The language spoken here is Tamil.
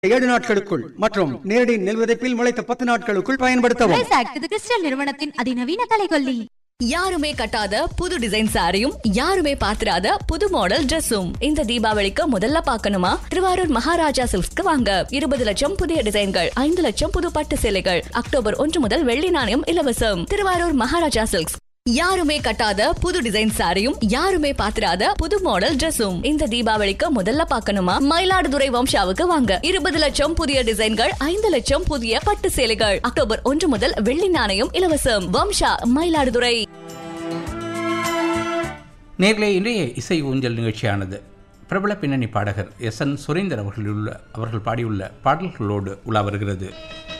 ஏழு நாட்களுக்குள் மற்றும் நேரடி நெல் விதைப்பில் முளைத்த பத்து நாட்களுக்குள் பயன்படுத்தவும் ரைஸ் ஆக்ட் இது கிறிஸ்டல் நிறுவனத்தின் அதிநவீன கலைகொல்லி யாருமே கட்டாத புது டிசைன் சாரியும் யாருமே பாத்திராத புது மாடல் Dress-உம் இந்த தீபாவளிக்கு முதல்ல பார்க்கணுமா திருவாரூர் மகாராஜா சில்க்ஸ்க்கு வாங்க இருபது லட்சம் புதிய டிசைன்கள் ஐந்து லட்சம் புது பட்டு சேலைகள் அக்டோபர் ஒன்று முதல் வெள்ளி நாணயம் இலவசம் திருவாரூர் மகாராஜா சில்க்ஸ் யாருமே கட்டாத புது டிசைன் சாரியும் யாருமே பாத்திராத புது மாடல் Dress-உம் இந்த தீபாவளிக்கு முதல்ல பார்க்கணுமா மயிலாடுதுறை வம்சாவுக்கு வாங்க இருபது லட்சம் புதிய டிசைன்கள் ஐந்து லட்சம் புதிய பட்டு சேலைகள் அக்டோபர் ஒன்று முதல் வெள்ளி நாணயம் இலவசம் வம்சா மயிலாடுதுறை நேர்களே இன்றைய இசை ஊஞ்சல் நிகழ்ச்சியானது பிரபல பின்னணி பாடகர் எஸ் என் சுரேந்தர் அவர்களுள்ள அவர்கள் பாடியுள்ள பாடல்களோடு உலா வருகிறது